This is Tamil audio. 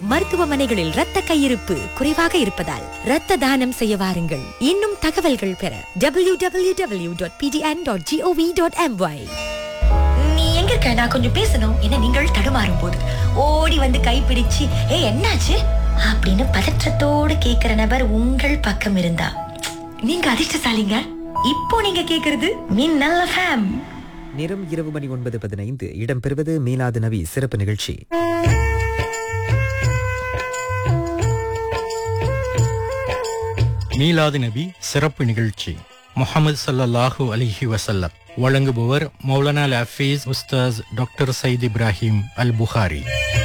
மருத்துவமனைகளில் இரத்த கையிருப்பு குறைவாக இருப்பதால் இரத்த தானம் செய்ய வாருங்கள் இன்னும் தகவல்கள் பெற W W W dot PDN dot GOV dot MY நீ எங்க இருக்க நான் கொஞ்சம் பேசணும் என்ன நீங்கள் தடுமாறும் போது ஓடி வந்து கைப்பிடிச்சு ஏ என்னாச்சு அப்படின்னு பதற்றத்தோடு கேக்குற நபர் உங்கள் பக்கம் இருந்தா நீங்க அதிர்ஷ்டசாலிங்க இப்போ நீங்க கேக்குறது மின்னல் ஃபேம் நிறம் இரவு மணி ஒன்பது பதினைந்து இடம்பெறுவது மீலாது நபி சிறப்பு நிகழ்ச்சி மீலாது நபி சிறப்பு நிகழ்ச்சி முகமது ஸல்லல்லாஹு அலிஹி வசல்லம் வழங்குபவர் மௌலானா அல் ஹஃபீஸ் உஸ்தாஸ் டாக்டர் சயீத் இப்ராஹிம் அல் புகாரி